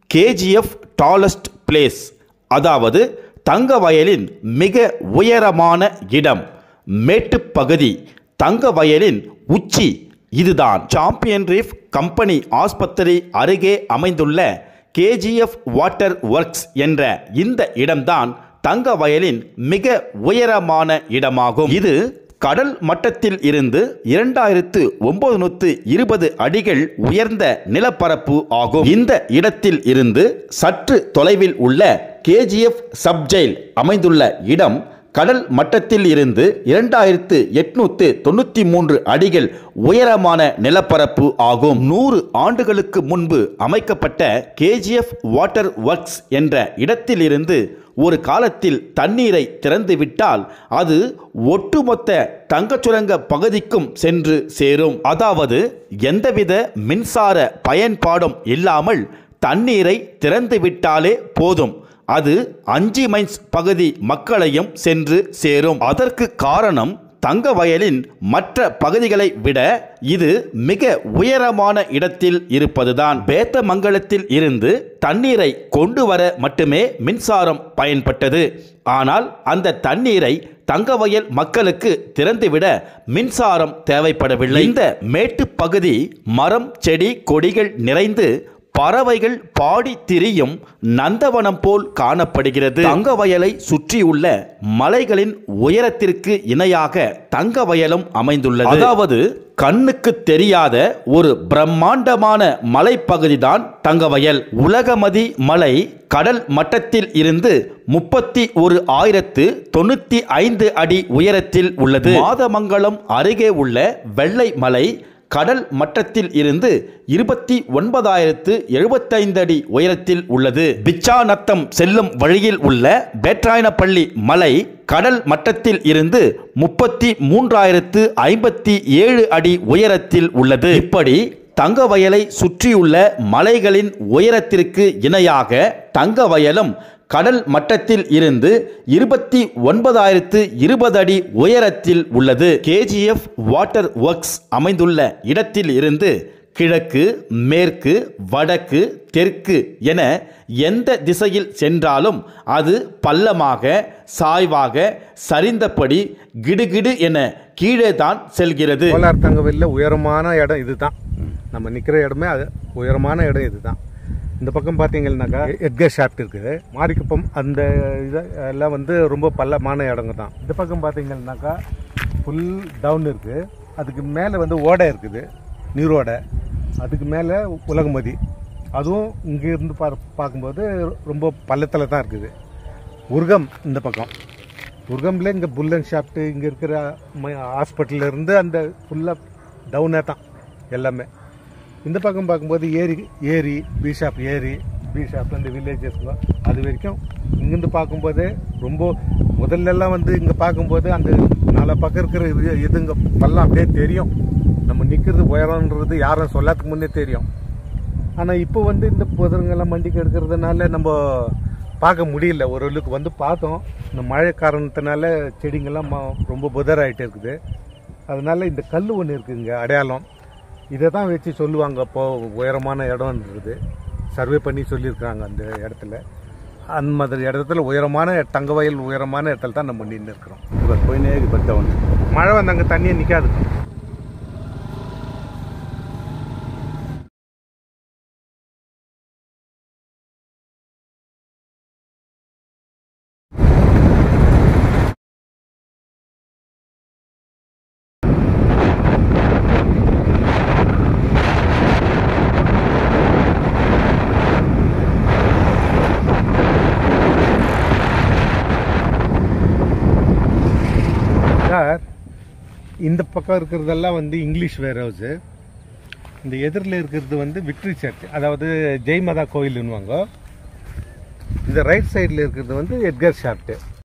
KGF tallest place அதாவது தங்க violin மிக உயரமான இடம் மேட்டுப்பகுதி தங்க வயலின் உச்சி இதுதான் சாம்பியன் ரீஃப் கம்பெனி ஆஸ்பத்திரி அருகே அமைந்துள்ள கேஜிஎஃப் வாட்டர் ஒர்க்ஸ் என்ற இந்த இடம்தான் தங்க வயலின் மிக உயரமான இடமாகும் இது கடல் மட்டத்தில் இருந்து இரண்டாயிரத்து ஒன்பது இருபது அடிகள் உயர்ந்த நிலப்பரப்பு ஆகும் இந்த இடத்தில் இருந்து சற்று தொலைவில் உள்ள கேஜிஎஃப் சப்ஜெயில் அமைந்துள்ள இடம் கடல் மட்டத்தில் இருந்து இரண்டாயிரத்து எட்நூத்து தொண்ணூற்றி மூன்று அடிகள் உயரமான நிலப்பரப்பு ஆகும் நூறு ஆண்டுகளுக்கு முன்பு அமைக்கப்பட்ட கேஜிஎஃப் வாட்டர் ஒர்க்ஸ் என்ற இடத்திலிருந்து ஒரு காலத்தில் தண்ணீரை திறந்துவிட்டால் அது ஒட்டுமொத்த தங்கச்சுரங்க பகுதிக்கும் சென்று சேரும் அதாவது எந்தவித மின்சார பயன்பாடும் இல்லாமல் தண்ணீரை திறந்துவிட்டாலே போதும் அது அஞ்சு மைன்ஸ் பகுதி மக்களையும் சென்று சேரும் அதற்கு காரணம் தங்க வயலின் மற்ற பகுதிகளை விட இது மிக உயரமான இடத்தில் இருப்பதுதான் பேத்தமங்கலத்தில் இருந்து தண்ணீரை கொண்டு வர மட்டுமே மின்சாரம் பயன்பட்டது ஆனால் அந்த தண்ணீரை தங்கவயல் மக்களுக்கு திறந்துவிட மின்சாரம் தேவைப்படவில்லை இந்த மேட்டு பகுதி மரம் செடி கொடிகள் நிறைந்து பறவைகள் பாடி திரியும் நந்தவனம் போல் காணப்படுகிறது தங்க வயலை சுற்றியுள்ள மலைகளின் உயரத்திற்கு இணையாக தங்க வயலும் அமைந்துள்ளது அதாவது கண்ணுக்கு தெரியாத ஒரு பிரம்மாண்டமான மலைப்பகுதிதான் தங்கவயல் உலகமதி மலை கடல் மட்டத்தில் இருந்து முப்பத்தி ஒரு ஆயிரத்து தொண்ணூத்தி ஐந்து அடி உயரத்தில் உள்ளது மாதமங்கலம் அருகே உள்ள வெள்ளை மலை கடல் மட்டத்தில் இருந்து இருபத்தி ஒன்பதாயிரத்து எழுபத்தைந்து அடி உயரத்தில் உள்ளது பிச்சாநத்தம் செல்லும் வழியில் உள்ள பேட்ராயனப்பள்ளி மலை கடல் மட்டத்தில் இருந்து முப்பத்தி மூன்றாயிரத்து ஐம்பத்தி ஏழு அடி உயரத்தில் உள்ளது இப்படி தங்க வயலை சுற்றியுள்ள மலைகளின் உயரத்திற்கு இணையாக தங்க வயலும் கடல் மட்டத்தில் இருந்து இருபத்தி ஒன்பதாயிரத்து இருபது அடி உயரத்தில் உள்ளது கேஜிஎஃப் வாட்டர் ஒர்க்ஸ் அமைந்துள்ள இடத்தில் இருந்து கிழக்கு மேற்கு வடக்கு தெற்கு என எந்த திசையில் சென்றாலும் அது பள்ளமாக சாய்வாக சரிந்தபடி கிடுகிடு என கீழே தான் செல்கிறது கோலார் தங்கவெல்ல உயரமான இடம் இதுதான் நம்ம நிற்கிற இடமே அது உயரமான இடம் இதுதான் இந்த பக்கம் பார்த்தீங்கன்னாக்கா எட்கர் ஷாப்ட் இருக்குது மாரிக்குப்பம் அந்த இது எல்லாம் வந்து ரொம்ப பள்ளமான இடங்க தான் இந்த பக்கம் பார்த்தீங்கன்னாக்கா ஃபுல் டவுன் இருக்குது அதுக்கு மேலே வந்து ஓடை இருக்குது நீரோடை அதுக்கு மேலே உலகமதி அதுவும் இங்கேருந்து பா பார்க்கும்போது ரொம்ப பள்ளத்தில் தான் இருக்குது உருகம் இந்த பக்கம் உருகம்ல இங்கே புல்லன் ஷாப்ட்டு இங்கே இருக்கிற ஹாஸ்பிட்டல்ல இருந்து அந்த ஃபுல்லாக டவுனாக தான் எல்லாமே இந்த பக்கம் பார்க்கும்போது ஏரி ஏரி பி ஷாப் ஏரி பி ஷாப் இந்த வில்லேஜஸ் அது வரைக்கும் இங்கேருந்து பார்க்கும்போதே ரொம்ப முதல்ல எல்லாம் வந்து இங்கே பார்க்கும்போது அந்த நாலு பக்கம் இருக்கிற இது இதுங்க பள்ளம் அப்படியே தெரியும் நம்ம நிற்கிறது உயரம்ன்றது யாரும் சொல்லாததுக்கு முன்னே தெரியும் ஆனால் இப்போ வந்து இந்த புதருங்கெல்லாம் மண்டிக்கு எடுக்கிறதுனால நம்ம பார்க்க முடியல ஓரளவுக்கு வந்து பார்த்தோம் இந்த மழை காரணத்தினால செடிங்கெல்லாம் ம- ரொம்ப புதராயிட்டு இருக்குது அதனால இந்த கல் ஒன்று இருக்குங்க அடையாளம் இதை தான் வச்சு சொல்லுவாங்க இப்போ உயரமான இடம்ன்றது சர்வே பண்ணி சொல்லியிருக்காங்க அந்த இடத்துல அந்த மாதிரி இடத்துல உயரமான தங்க வயல் உயரமான இடத்துல தான் நம்ம நின்று இருக்கிறோம் இவர் போயினே பத்தவன் மழை வந்தாங்க தண்ணியே நிற்காது சார் இந்த பக்கம் இருக்கிறதெல்லாம் வந்து இங்கிலீஷ் வேர் ஹவுஸு இந்த எதிரில் இருக்கிறது வந்து விக்ட்ரி சர்ச் அதாவது ஜெய்மதா கோயில்னுவாங்க இந்த ரைட் சைடில் இருக்கிறது வந்து எட்கர் ஷாப்ட்டு